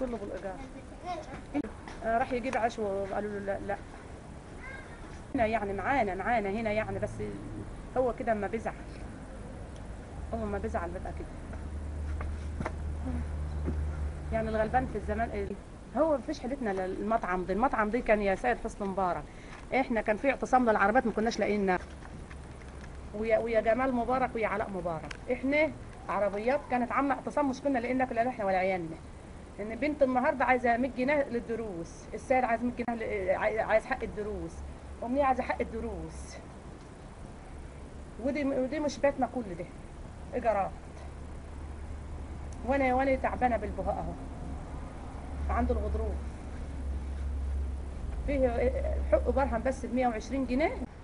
يطلبوا الايجار آه، راح يجيب عشوة وقالوا له لا لا هنا يعني معانا معانا هنا يعني بس هو كده اما بيزعل هو ما بيزعل بقى كده يعني الغلبان في الزمان هو مفيش حيلتنا للمطعم دي المطعم دي كان يا سيد حسني مبارك احنا كان في اعتصام للعربيات ما كناش لاقيين ناكل ويا ويا جمال مبارك ويا علاء مبارك احنا عربيات كانت عامله اعتصام مش كنا لاقيين ناكل لا احنا ولا عيالنا ان بنت النهارده عايزه 100 جنيه للدروس السيد عايز 100 جنيه ل- عاي- عايز حق الدروس امنيه عايزه حق الدروس ودي ودي مش بيتنا كل ده ايجارات وانا وانا تعبانه بالبهاء اهو عنده الغضروف فيه حق برهم بس ب 120 جنيه